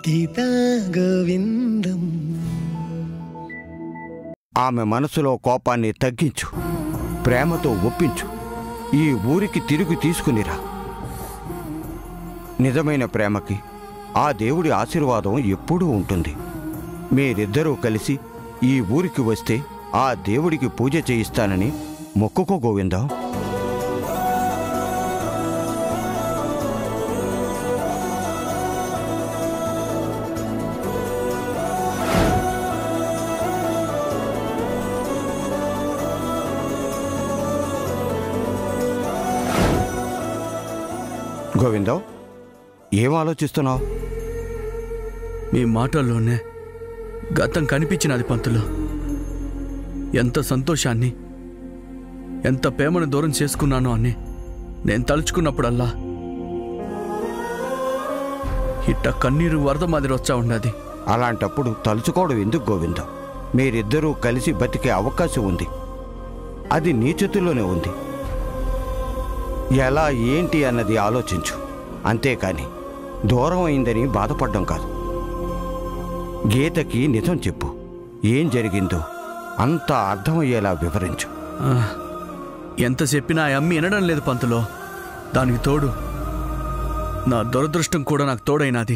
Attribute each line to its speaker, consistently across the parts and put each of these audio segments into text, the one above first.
Speaker 1: గీతా గోవిందం
Speaker 2: ఆమె మనసులో కోపాన్ని తగ్గించు ప్రేమతో ఒప్పించు ఈ ఊరికి తిరిగి తీసుకునిరా నిజమైన ప్రేమకి ఆ దేవుడి ఆశీర్వాదం ఎప్పుడూ ఉంటుంది మీరిద్దరూ కలిసి ఈ ఊరికి వస్తే ఆ దేవుడికి పూజ చేయిస్తానని మొక్కుకో గోవిందం గోవిందం ఏం ఆలోచిస్తున్నావు
Speaker 3: మీ మాటల్లోనే గతం కనిపించినది పంతులు ఎంత సంతోషాన్ని ఎంత ప్రేమను దూరం చేసుకున్నానో అని నేను తలుచుకున్నప్పుడల్లా ఇట్ట కన్నీరు వరద మాదిరి వచ్చా ఉన్నది
Speaker 2: అలాంటప్పుడు తలుచుకోవడం ఎందుకు గోవిందం మీరిద్దరూ కలిసి బతికే అవకాశం ఉంది అది నీ చేతుల్లోనే ఉంది ఎలా ఏంటి అన్నది ఆలోచించు అంతేకాని దూరం అయిందని బాధపడడం కాదు గీతకి నిజం చెప్పు ఏం జరిగిందో అంతా అర్థమయ్యేలా వివరించు
Speaker 3: ఆ, ఎంత చెప్పినా ఆ అమ్మి వినడం లేదు పంతులో దానికి తోడు నా దురదృష్టం కూడా నాకు తోడైనది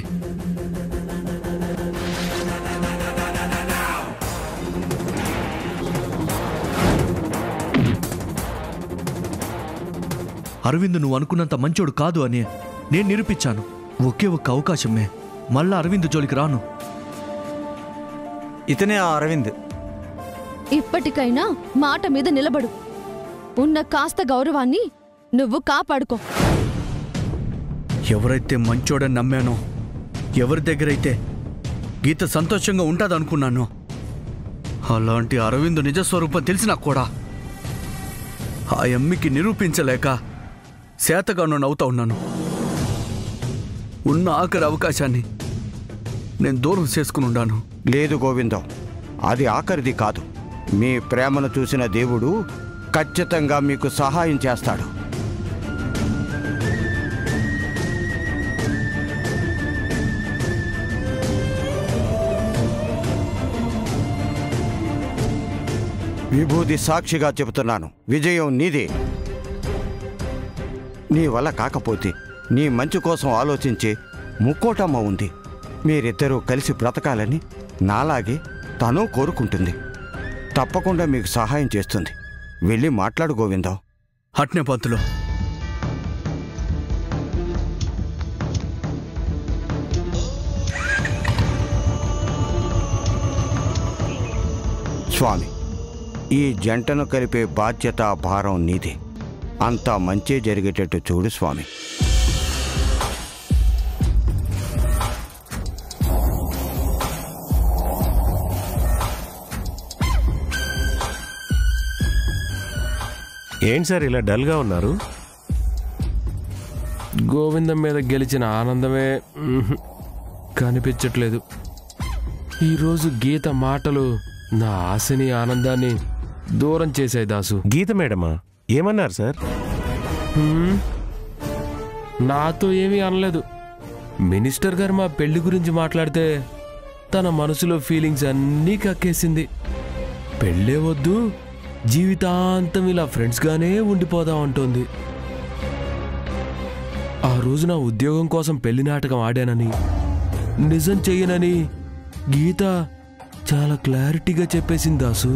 Speaker 3: అరవింద్ నువ్వు అనుకున్నంత మంచోడు కాదు అని నేను నిరూపించాను ఒకే ఒక్క అవకాశమే మళ్ళా అరవింద్ జోలికి రాను
Speaker 4: ఇతనే ఆ అరవింద్
Speaker 5: ఇప్పటికైనా మాట మీద నిలబడు ఉన్న కాస్త గౌరవాన్ని నువ్వు కాపాడుకో
Speaker 3: ఎవరైతే మంచోడని నమ్మానో ఎవరి దగ్గరైతే గీత సంతోషంగా ఉంటుందనుకున్నానో అలాంటి అరవింద్ నిజస్వరూపం తెలిసినా కూడా ఆ అమ్మికి నిరూపించలేక శాతగాను నవ్వుతా ఉన్నాను ఉన్న ఆఖరి అవకాశాన్ని నేను దూరం చేసుకుని ఉండాను
Speaker 2: లేదు గోవిందం అది ఆఖరిది కాదు మీ ప్రేమను చూసిన దేవుడు ఖచ్చితంగా మీకు సహాయం చేస్తాడు విభూది సాక్షిగా చెబుతున్నాను విజయం నీదే నీ వల్ల కాకపోతే నీ మంచి కోసం ఆలోచించే ముక్కోటమ్మ ఉంది మీరిద్దరూ కలిసి బ్రతకాలని నాలాగే తను కోరుకుంటుంది తప్పకుండా మీకు సహాయం చేస్తుంది వెళ్ళి మాట్లాడు గోవిందం
Speaker 3: హట్నే పంతులు
Speaker 2: స్వామి ఈ జంటను కలిపే బాధ్యత భారం నీదే అంతా మంచే జరిగేటట్టు చూడు స్వామి
Speaker 6: ఏంటి సార్ ఇలా డల్గా ఉన్నారు
Speaker 7: గోవిందం మీద గెలిచిన ఆనందమే మ్హ్, కనిపించట్లేదు ఈరోజు గీత మాటలు నా ఆశని ఆనందాన్ని దూరం చేశాయి దాసు
Speaker 6: గీత మేడమా ఏమన్నారు సార్
Speaker 7: హ్మ్? నాతో ఏమీ అనలేదు మినిస్టర్ గారు మా పెళ్లి గురించి మాట్లాడితే తన మనసులో ఫీలింగ్స్ అన్నీ కక్కేసింది పెళ్ళే వద్దు జీవితాంతం ఇలా ఫ్రెండ్స్గానే ఉండిపోదాం అంటోంది ఆ రోజు నా ఉద్యోగం కోసం పెళ్లి నాటకం ఆడానని నిజం చెయ్యనని గీత చాలా క్లారిటీగా చెప్పేసింది దాసు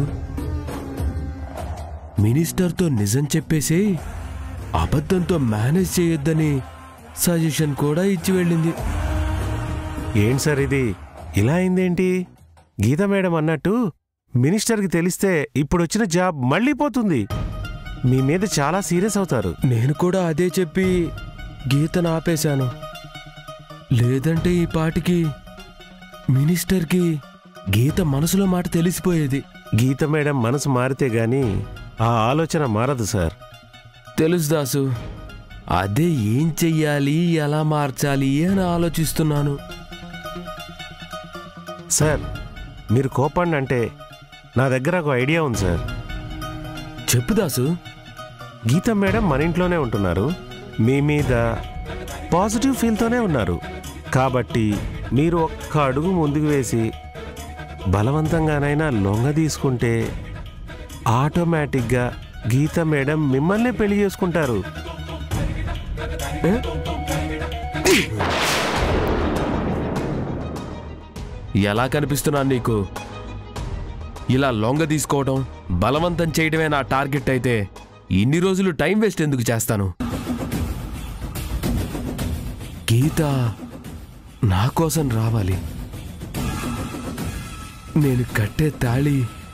Speaker 7: మినిస్టర్తో నిజం చెప్పేసి అబద్ధంతో మేనేజ్ చేయొద్దని సజెషన్ కూడా ఇచ్చి వెళ్ళింది
Speaker 6: ఏంటి సార్ ఇది ఇలా అయిందేంటి గీత మేడం అన్నట్టు మినిస్టర్కి తెలిస్తే ఇప్పుడు వచ్చిన జాబ్ మళ్ళీ పోతుంది మీ మీద చాలా సీరియస్ అవుతారు
Speaker 7: నేను కూడా అదే చెప్పి గీతను ఆపేశాను లేదంటే ఈ పాటికి మినిస్టర్కి గీత మనసులో మాట తెలిసిపోయేది
Speaker 6: గీత మేడం మనసు మారితే గాని ఆ ఆలోచన మారదు సార్
Speaker 7: తెలుసు దాసు అదే ఏం చెయ్యాలి ఎలా మార్చాలి అని ఆలోచిస్తున్నాను
Speaker 6: సార్ మీరు కోపండి అంటే నా దగ్గర ఒక ఐడియా ఉంది సార్
Speaker 7: చెప్పు దాసు
Speaker 6: గీత మేడం మన ఇంట్లోనే ఉంటున్నారు మీ మీద పాజిటివ్ ఫీల్తోనే ఉన్నారు కాబట్టి మీరు ఒక్క అడుగు ముందుకు వేసి బలవంతంగానైనా లొంగ తీసుకుంటే ఆటోమేటిక్గా గీత మేడం మిమ్మల్ని పెళ్లి చేసుకుంటారు
Speaker 7: ఎలా కనిపిస్తున్నాను నీకు ఇలా లొంగ తీసుకోవడం బలవంతం చేయడమే నా టార్గెట్ అయితే ఇన్ని రోజులు టైం వేస్ట్ ఎందుకు చేస్తాను గీత నా కోసం రావాలి నేను కట్టే తాళి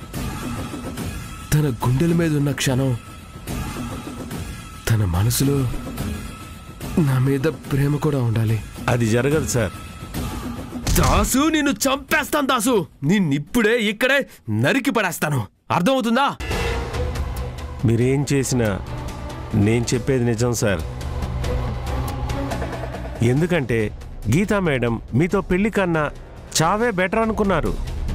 Speaker 7: తన గుండెల మీద ఉన్న క్షణం తన మనసులో నా మీద ప్రేమ కూడా ఉండాలి
Speaker 6: అది జరగదు సార్
Speaker 7: దాసు నిన్ను చంపేస్తాను దాసు నిన్నిప్పుడే ఇక్కడే నరికి పడేస్తాను అర్థమవుతుందా
Speaker 6: మీరేం చేసినా నేను చెప్పేది నిజం సార్ ఎందుకంటే గీతా మేడం మీతో పెళ్లి కన్నా చావే బెటర్ అనుకున్నారు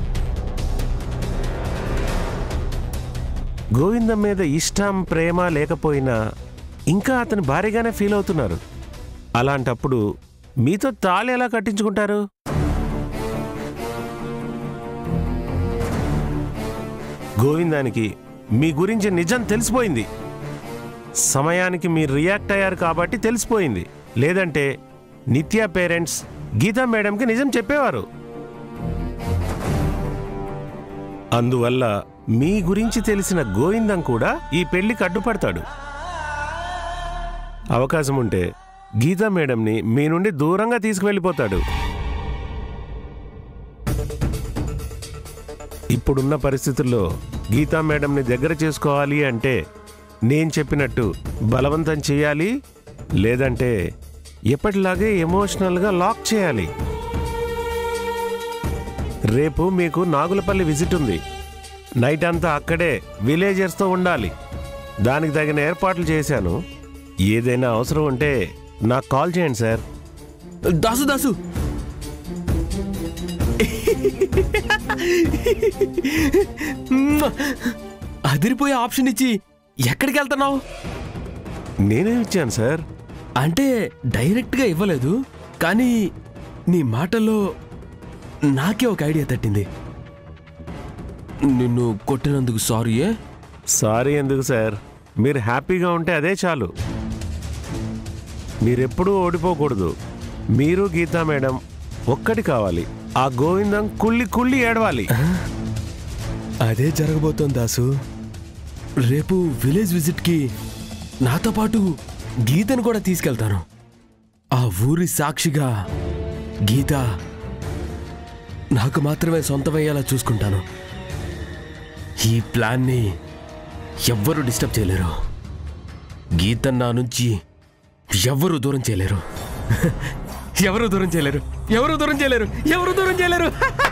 Speaker 6: గోవిందం మీద ఇష్టం ప్రేమ లేకపోయినా ఇంకా అతని భారీగానే ఫీల్ అవుతున్నారు అలాంటప్పుడు మీతో తాళి ఎలా కట్టించుకుంటారు గోవిందానికి మీ గురించి నిజం తెలిసిపోయింది సమయానికి మీరు రియాక్ట్ అయ్యారు కాబట్టి తెలిసిపోయింది లేదంటే నిత్య పేరెంట్స్ గీతా మేడంకి నిజం చెప్పేవారు అందువల్ల మీ గురించి తెలిసిన గోవిందం కూడా ఈ పెళ్లికి అడ్డుపడతాడు అవకాశం ఉంటే గీతా మేడంని మీ నుండి దూరంగా తీసుకువెళ్ళిపోతాడు ఇప్పుడున్న పరిస్థితుల్లో గీతా మేడంని దగ్గర చేసుకోవాలి అంటే నేను చెప్పినట్టు బలవంతం చేయాలి లేదంటే ఎప్పటిలాగే ఎమోషనల్గా లాక్ చేయాలి రేపు మీకు నాగులపల్లి విజిట్ ఉంది నైట్ అంతా అక్కడే విలేజర్స్తో ఉండాలి దానికి తగిన ఏర్పాట్లు చేశాను ఏదైనా అవసరం ఉంటే నాకు కాల్ చేయండి సార్
Speaker 7: దాసు దాసు అదిరిపోయే ఆప్షన్ ఇచ్చి ఎక్కడికి వెళ్తున్నావు
Speaker 6: నేనేం ఇచ్చాను సార్
Speaker 7: అంటే డైరెక్ట్గా ఇవ్వలేదు కానీ నీ మాటల్లో నాకే ఒక ఐడియా తట్టింది నిన్ను కొట్టినందుకు సారీయే
Speaker 6: సారీ ఎందుకు సార్ మీరు హ్యాపీగా ఉంటే అదే చాలు మీరెప్పుడూ ఓడిపోకూడదు మీరు గీతా మేడం ఒక్కటి కావాలి ఆ గోవిందం కుళ్ళి కుళ్ళి ఏడవాలి
Speaker 7: అదే జరగబోతోంది దాసు రేపు విలేజ్ విజిట్కి నాతో పాటు గీతను కూడా తీసుకెళ్తాను ఆ ఊరి సాక్షిగా గీత నాకు మాత్రమే సొంతమయ్యేలా చూసుకుంటాను ఈ ప్లాన్ని ఎవ్వరూ డిస్టర్బ్ చేయలేరు గీత నా నుంచి ఎవ్వరూ దూరం చేయలేరు ఎవరు దూరం చేయలేరు ఎవరు దూరం చేయలేరు ఎవరు దూరం చేయలేరు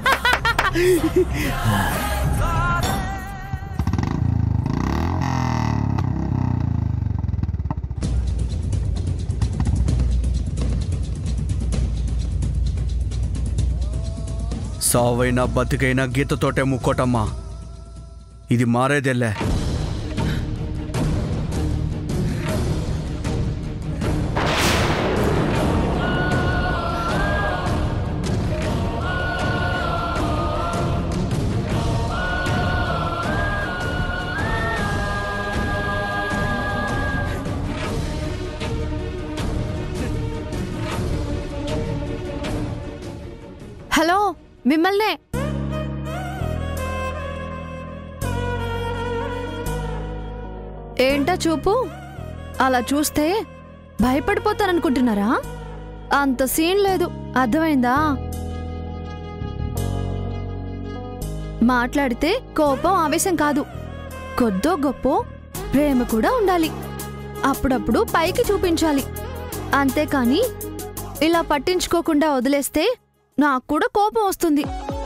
Speaker 3: సావైనా బతికైనా గీతతోటే ముక్కోటమ్మా ఇది మారేదెల్లే
Speaker 5: హలో మిమ్మల్నే ఏంటా చూపు అలా చూస్తే భయపడిపోతారనుకుంటున్నారా అంత సీన్ లేదు అర్థమైందా మాట్లాడితే కోపం ఆవేశం కాదు కొద్దో గొప్ప ప్రేమ కూడా ఉండాలి అప్పుడప్పుడు పైకి చూపించాలి అంతేకాని ఇలా పట్టించుకోకుండా వదిలేస్తే నాకు కూడా కోపం వస్తుంది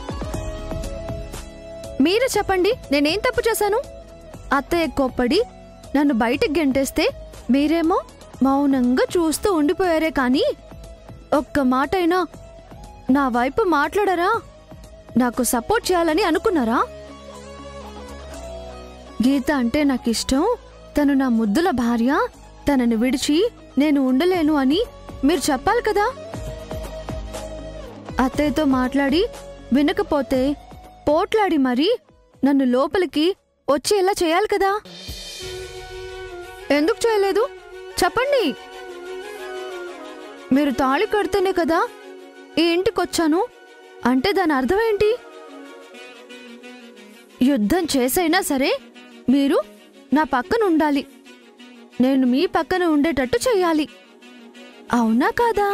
Speaker 5: మీరు చెప్పండి నేనేం తప్పు చేశాను అత్తయ్య కోప్పడి నన్ను బయటికి గెంటేస్తే మీరేమో మౌనంగా చూస్తూ ఉండిపోయారే కానీ ఒక్క మాటైనా నా వైపు మాట్లాడరా నాకు సపోర్ట్ చేయాలని అనుకున్నారా గీత అంటే నాకు ఇష్టం తను నా ముద్దుల భార్య తనని విడిచి నేను ఉండలేను అని మీరు చెప్పాలి కదా అత్తయ్యతో మాట్లాడి వినకపోతే పోట్లాడి మరి నన్ను లోపలికి వచ్చేలా చేయాలి కదా ఎందుకు చేయలేదు చెప్పండి మీరు తాళి కడితేనే కదా ఈ ఇంటికొచ్చాను అంటే దాని అర్థం ఏంటి యుద్ధం చేసైనా సరే మీరు నా పక్కన ఉండాలి నేను మీ పక్కన ఉండేటట్టు చెయ్యాలి అవునా కాదా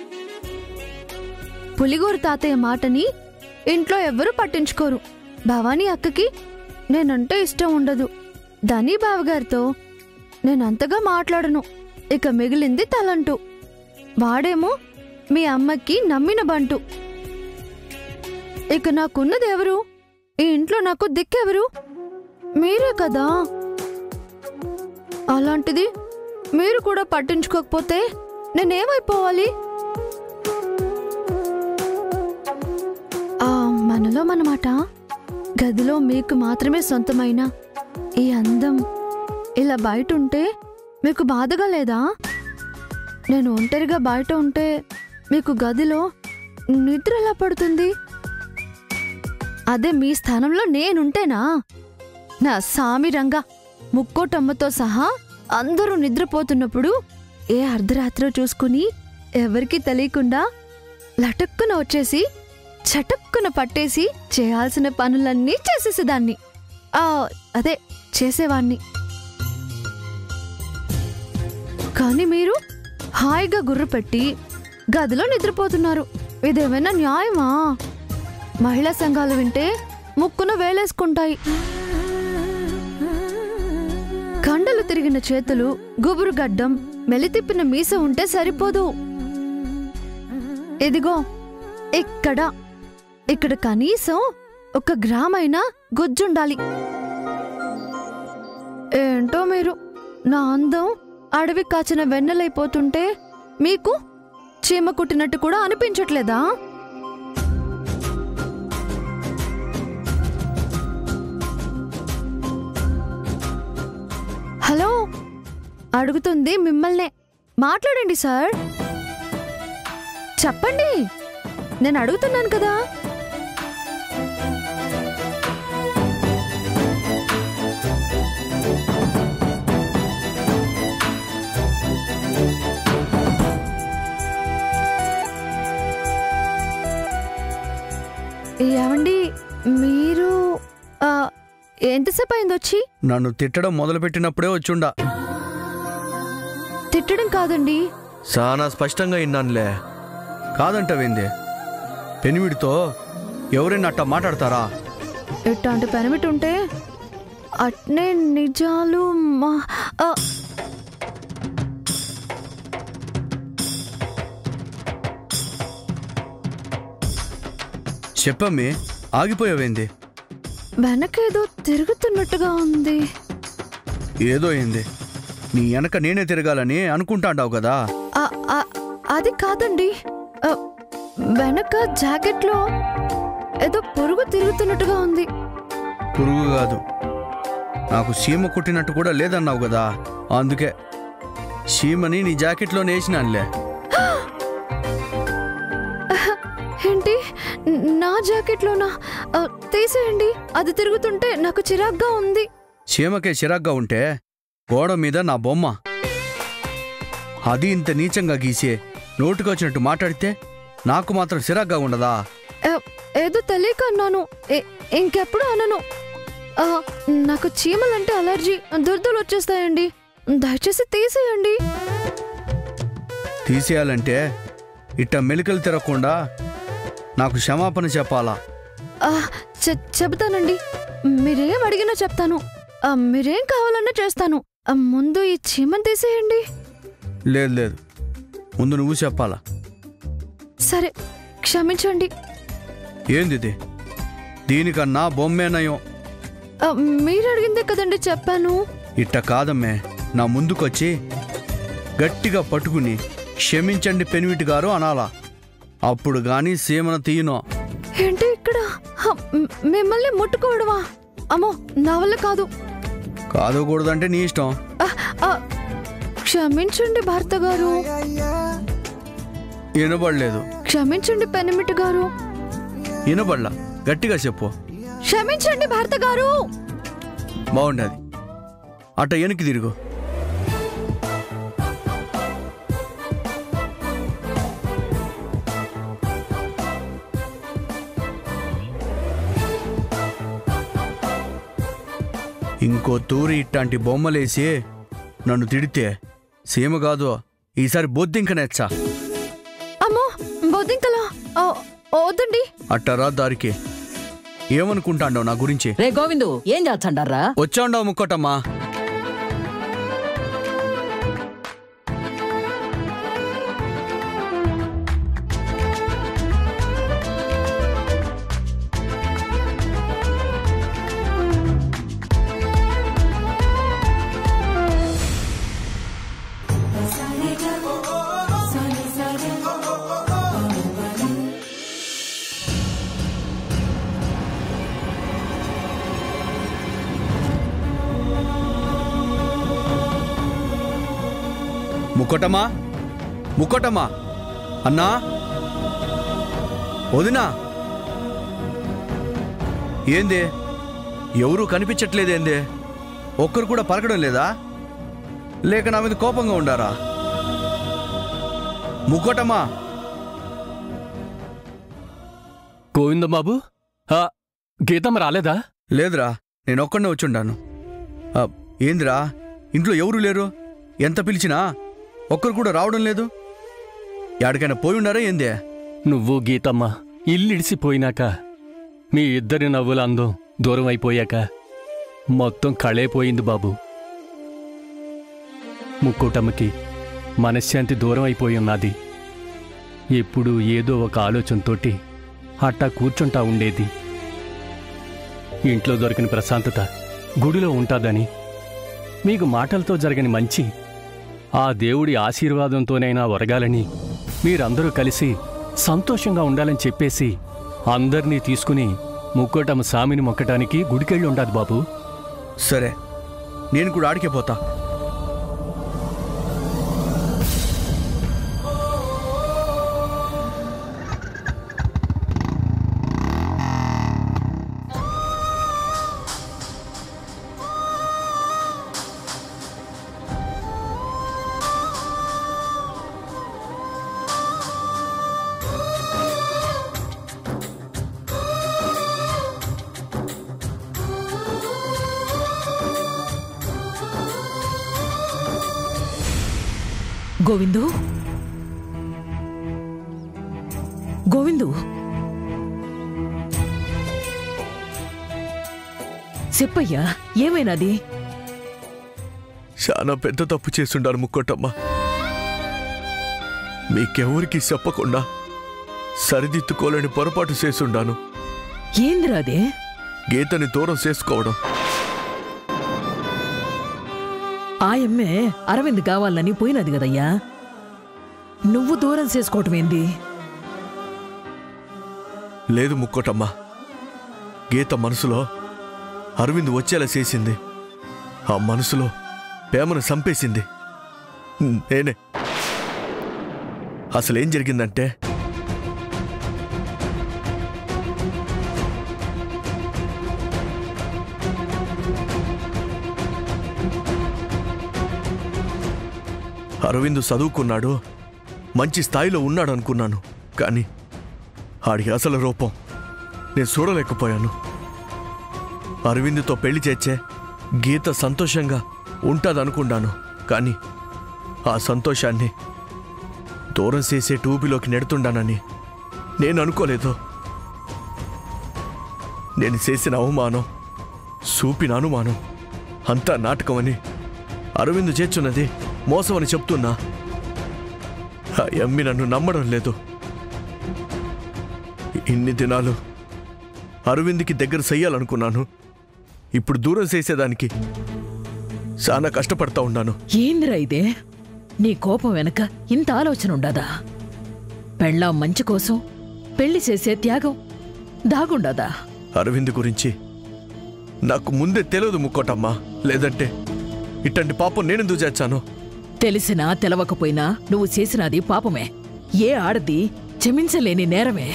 Speaker 5: పులిగూరు తాతయ్య మాటని ఇంట్లో ఎవ్వరూ పట్టించుకోరు భవానీ అక్కకి నేనంటే ఇష్టం ఉండదు ధనీ బావగారితో నేనంతగా మాట్లాడను ఇక మిగిలింది తలంటూ వాడేమో మీ అమ్మకి నమ్మిన బంటు ఇక నాకున్నది ఎవరు ఈ ఇంట్లో నాకు దిక్కెవరు మీరే కదా అలాంటిది మీరు కూడా పట్టించుకోకపోతే నేనేమైపోవాలి ఆ మనలో మనమాట గదిలో మీకు మాత్రమే సొంతమైన ఈ అందం ఇలా బయట ఉంటే మీకు బాధగా లేదా నేను ఒంటరిగా బయట ఉంటే మీకు గదిలో నిద్ర ఎలా పడుతుంది అదే మీ స్థానంలో నేనుంటేనా నా సామిరంగా ముక్కోటమ్మతో సహా అందరూ నిద్రపోతున్నప్పుడు ఏ అర్ధరాత్రో చూసుకుని ఎవరికీ తెలియకుండా లటక్కున వచ్చేసి చటక్కున పట్టేసి చేయాల్సిన పనులన్నీ చేసేసేదాన్ని ఆ అదే చేసేవాణ్ణి కానీ మీరు హాయిగా గుర్రు పెట్టి గదిలో నిద్రపోతున్నారు ఇదేమైనా న్యాయమా మహిళా సంఘాలు వింటే ముక్కున వేలేసుకుంటాయి కండలు తిరిగిన చేతులు గుబురు గడ్డం మెలితిప్పిన మీస ఉంటే సరిపోదు ఇదిగో ఇక్కడ ఇక్కడ కనీసం ఒక గ్రామైనా గుజ్జుండాలి ఏంటో మీరు నా అందం అడవి కాచిన వెన్నెలైపోతుంటే మీకు చీమ కుట్టినట్టు కూడా అనిపించట్లేదా హలో అడుగుతుంది మిమ్మల్నే మాట్లాడండి సార్ చెప్పండి నేను అడుగుతున్నాను కదా ఏమండి మీరు ఆ, ఎంతసేపు అయింది వచ్చి
Speaker 3: నన్ను తిట్టడం మొదలుపెట్టినప్పుడే వచ్చుండా
Speaker 5: తిట్టడం కాదండి
Speaker 3: చాలా స్పష్టంగా విన్నానులే కాదంటవేంది పెనివిడితో ఎవరైనా అట్టా మాట్లాడతారా
Speaker 5: ఇట్లాంటి పెనమిటి ఉంటే అట్నే నిజాలు మా ఆ,
Speaker 3: చెప్పమ్మి ఆగిపోయావేంది
Speaker 5: వెనకేదో తిరుగుతున్నట్టుగా ఉంది
Speaker 3: ఏదో అయింది నీ వెనక నేనే తిరగాలని అనుకుంటాండావు కదా
Speaker 5: ఆ, ఆ, అది కాదండి ఆ, వెనక జాకెట్లో ఏదో పురుగు తిరుగుతున్నట్టుగా ఉంది
Speaker 3: పురుగు కాదు నాకు సీమ కుట్టినట్టు కూడా లేదన్నావు కదా అందుకే సీమని నీ జాకెట్లో నేసినానులే
Speaker 5: ఏంటి న- నా జాకెట్లోనా ఆ, తీసేయండి అది తిరుగుతుంటే నాకు చిరాగ్గా ఉంది
Speaker 3: చీమకే చిరాగ్గా ఉంటే గోడ మీద నా బొమ్మ అది ఇంత నీచంగా గీసే నోటుకొచ్చినట్టు మాట్లాడితే నాకు మాత్రం చిరాగ్గా ఉండదా
Speaker 5: ఆ, ఏదో తెలియక అన్నాను ఏ- ఇంకెప్పుడు అనను ఆ, నాకు చీమలంటే అలర్జీ దురదలు వచ్చేస్తాయండి దయచేసి తీసేయండి
Speaker 3: తీసేయాలంటే ఇట్ట మెలికలు తిరగకుండా నాకు క్షమాపణ చెప్పాలా
Speaker 5: ఆ, చె- చెబుతానండి మీరేం అడిగినా చెప్తాను ఆ, మీరేం కావాలన్నా చేస్తాను ఆ, ముందు ఈ చీమని తీసేయండి
Speaker 3: లేదు లేదు ముందు నువ్వు చెప్పాలా
Speaker 5: సరే క్షమించండి
Speaker 3: ఏంది ఇది దీనికన్నా బొమ్మే నయం
Speaker 5: ఆ, మీరు అడిగిందే కదండి చెప్పాను
Speaker 3: ఇట్ట కాదమ్మే నా ముందుకొచ్చి గట్టిగా పట్టుకుని క్షమించండి పెనివిటి గారు అనాలా అప్పుడు గాని సీమన తీయను
Speaker 5: ఏంటి ఇక్కడ హ, మ్- మిమ్మల్ని ముట్టుకోవడమా అమ్మో నా వల్ల కాదు
Speaker 3: కాదకూడదంటే నీ ఇష్టం
Speaker 5: ఆ, ఆ, క్షమించండి భర్త గారు
Speaker 3: వినబడలేదు
Speaker 5: క్షమించండి పెనిమిటి గారు
Speaker 3: వినబడలా గట్టిగా చెప్పు
Speaker 5: క్షమించండి భర్త గారు
Speaker 3: బాగుండది అట్ట వెనక్కి తిరుగు ఇంకో తూరి ఇట్లాంటి బొమ్మలేసి నన్ను తిడితే సీమ కాదు ఈసారి బొద్దింక నెచ్చా
Speaker 5: అమ్మో బొద్దింకలా ఓ, వద్దండి
Speaker 3: అట్టరా దారికి ఏమనుకుంటాండవు నా గురించి
Speaker 4: రే గోవిందు ఏం చేస్తాండారా
Speaker 3: వచ్చాండవు ముక్కోటమ్మా ముక్కోటమ్మా ముక్కోటమ్మా అన్నా వదినా ఏంది ఎవరూ కనిపించట్లేదేంది ఒక్కరు కూడా పలకడం లేదా లేక నా మీద కోపంగా ఉండారా ముక్కోటమ్మా
Speaker 8: గోవిందబాబు ఆ, గీతమ్మ రాలేదా
Speaker 3: లేదురా నేను ఒక్కడనే వచ్చుండాను ఆ, ఏందిరా ఇంట్లో ఎవరూ లేరు ఎంత పిలిచినా ఒక్కరు కూడా రావడం లేదు ఎక్కడికైనా పోయి ఉన్నారా ఏందే
Speaker 8: నువ్వు గీతమ్మ ఇల్లిడిసిపోయినాక మీ ఇద్దరి నవ్వుల అందం దూరం అయిపోయాక మొత్తం కళే పోయింది బాబు ముక్కోటమ్మకి మనశ్శాంతి దూరం అయిపోయి ఉన్నది ఎప్పుడు ఏదో ఒక ఆలోచనతోటి అట్టా కూర్చుంటా ఉండేది ఇంట్లో దొరికిన ప్రశాంతత గుడిలో ఉంటాదని మీకు మాటలతో జరగని మంచి ఆ దేవుడి ఆశీర్వాదంతోనైనా ఒరగాలని మీరందరూ కలిసి సంతోషంగా ఉండాలని చెప్పేసి అందర్నీ తీసుకుని ముక్కోటమ్మ సామిని మొక్కటానికి గుడికెళ్ళి ఉండాది బాబు
Speaker 3: సరే నేను కూడా ఆడికే పోతా
Speaker 4: గోవిందు గోవిందు చెప్పయ్యా ఏమైనాది
Speaker 3: చాలా పెద్ద తప్పు చేస్తుండాను ముక్కోటమ్మ మీకెవరికి చెప్పకుండా సరిదిద్దుకోలేని పొరపాటు చేసుండాను
Speaker 4: ఏందిరా అదే
Speaker 3: గీతని దూరం చేసుకోవడం
Speaker 4: ఆయమ్మే అరవింద్ కావాలని పోయినది కదయ్యా నువ్వు దూరం చేసుకోవటం ఏంది
Speaker 3: లేదు ముక్కోటమ్మ గీత మనసులో అరవింద్ వచ్చేలా చేసింది ఆ మనసులో ప్రేమను చంపేసింది నేనే అసలేం జరిగిందంటే అరవింద్ చదువుకున్నాడు మంచి స్థాయిలో ఉన్నాడు అనుకున్నాను కానీ ఆడి అసలు రూపం నేను చూడలేకపోయాను అరవింద్తో పెళ్లి చేర్చే గీత సంతోషంగా ఉంటుందనుకున్నాను కానీ ఆ సంతోషాన్ని దూరం చేసే టూబీలోకి నెడుతుండానని నేను అనుకోలేదు నేను చేసిన అవమానం చూపిన అనుమానం అంతా నాటకమని అరవింద్ చేర్చున్నది మోసమని చెప్తున్నా ఆ ఎమ్మి నన్ను నమ్మడం లేదు ఇన్ని దినాలు అరవింద్కి దగ్గర చెయ్యాలనుకున్నాను ఇప్పుడు దూరం చేసేదానికి చాలా కష్టపడతా ఉన్నాను
Speaker 4: ఏందిరా ఇదే నీ కోపం వెనక ఇంత ఆలోచన ఉండదా పెళ్ళాం మంచి కోసం పెళ్లి చేసే త్యాగం దాగుండదా
Speaker 3: అరవింద్ గురించి నాకు ముందే తెలియదు ముక్కోటమ్మా లేదంటే ఇట్టంటి పాపం నేనెందుకు చేర్చాను
Speaker 4: తెలిసినా తెలవకపోయినా నువ్వు చేసినది పాపమే ఏ ఆడది క్షమించలేని నేరమే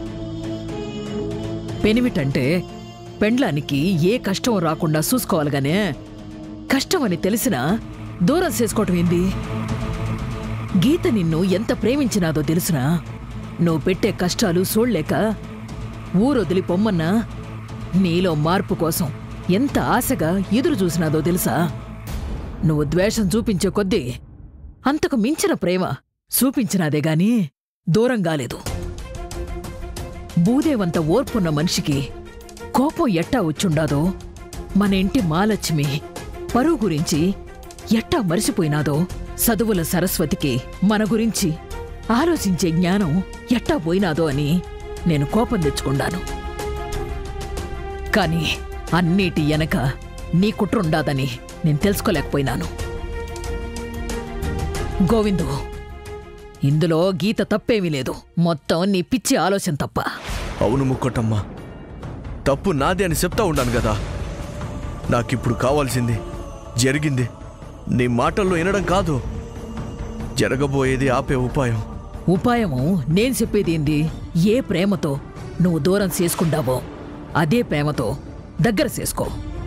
Speaker 4: పెనిమిటంటే పెండ్లానికి ఏ కష్టం రాకుండా చూసుకోవాలిగానే కష్టం అని తెలిసినా దూరం చేసుకోవటం ఏంది గీత నిన్ను ఎంత ప్రేమించినాదో తెలుసునా నువ్వు పెట్టే కష్టాలు చూడలేక ఊరొదిలి పొమ్మన్నా నీలో మార్పు కోసం ఎంత ఆశగా ఎదురు చూసినాదో తెలుసా నువ్వు ద్వేషం చూపించే కొద్దీ అంతకు మించిన ప్రేమ చూపించినాదే గాని దూరం కాలేదు భూదేవంత ఓర్పున్న మనిషికి కోపం ఎట్టా వచ్చుండాదో మన ఇంటి మాలక్ష్మి పరువు గురించి ఎట్టా మరిసిపోయినాదో చదువుల సరస్వతికి మన గురించి ఆలోచించే జ్ఞానం ఎట్టా పోయినాదో అని నేను కోపం తెచ్చుకున్నాను కాని అన్నిటి వెనక నీ కుట్రుండాదని నేను తెలుసుకోలేకపోయినాను గోవిందు ఇందులో గీత తప్పేమీ లేదు మొత్తం నీ పిచ్చి ఆలోచన తప్ప
Speaker 3: అవును ముక్కోటమ్మ తప్పు నాదే అని చెప్తా ఉన్నాను కదా నాకిప్పుడు కావాల్సింది జరిగింది నీ మాటల్లో వినడం కాదు జరగబోయేది ఆపే ఉపాయం
Speaker 4: ఉపాయము నేను చెప్పేదేంది ఏ ప్రేమతో నువ్వు దూరం చేసుకుంటావో అదే ప్రేమతో దగ్గర చేసుకో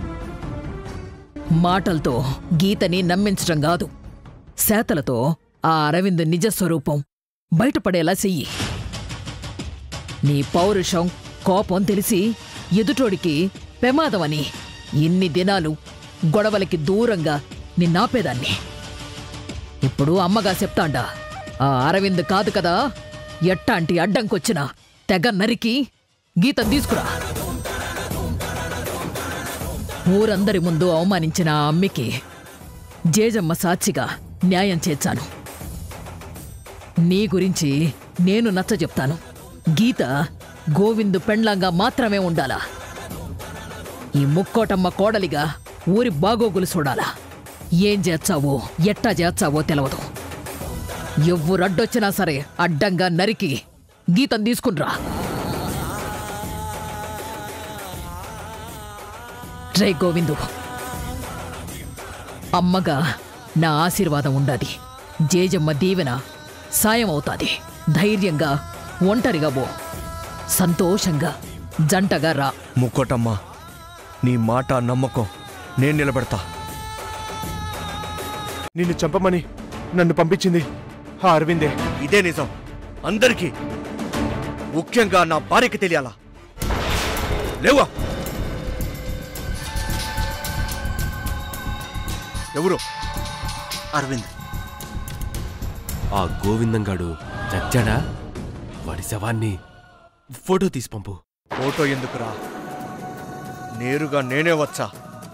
Speaker 4: మాటలతో గీతని నమ్మించటం కాదు శాతలతో ఆ అరవింద్ నిజస్వరూపం బయటపడేలా చెయ్యి నీ పౌరుషం కోపం తెలిసి ఎదుటోడికి ప్రమాదమని ఇన్ని దినాలు గొడవలకి దూరంగా నిన్నాపేదాన్ని ఇప్పుడు అమ్మగా చెప్తాండా ఆ అరవింద్ కాదు కదా ఎట్టాంటి అడ్డంకొచ్చిన తెగ నరికి గీతం తీసుకురా ఊరందరి ముందు అవమానించిన ఆ అమ్మికి జేజమ్మ సాక్షిగా న్యాయం చేర్చాను నీ గురించి నేను నచ్చ చెప్తాను గీత గోవిందు పెండ్లాంగా మాత్రమే ఉండాలా ఈ ముక్కోటమ్మ కోడలిగా ఊరి బాగోగులు చూడాలా ఏం చేర్చావో ఎట్టా చేర్చావో తెలవదు ఎవ్వురడ్డొచ్చినా సరే అడ్డంగా నరికి గీతం తీసుకునిరా రే గోవిందు అమ్మగా నా ఆశీర్వాదం ఉండాది జేజమ్మ దీవెన సాయం అవుతాది ధైర్యంగా ఒంటరిగా పో సంతోషంగా జంటగా రా
Speaker 3: ముక్కోటమ్మ నీ మాట నమ్మకం నేను నిలబెడతా
Speaker 9: నిన్ను చంపమని నన్ను పంపించింది ఆ అరవిందే
Speaker 3: ఇదే నిజం అందరికీ ముఖ్యంగా నా భార్యకి తెలియాలా లేవా ఎవరు
Speaker 10: అరవింద్
Speaker 7: ఆ గోవిందంగాడు చచ్చాడా వాడి శవాన్ని ఫోటో తీసి పంపు
Speaker 3: ఫోటో ఎందుకురా నేరుగా నేనే వచ్చా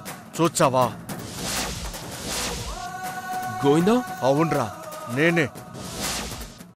Speaker 3: చూచావా
Speaker 7: గోవిందో
Speaker 3: అవునరా నేనే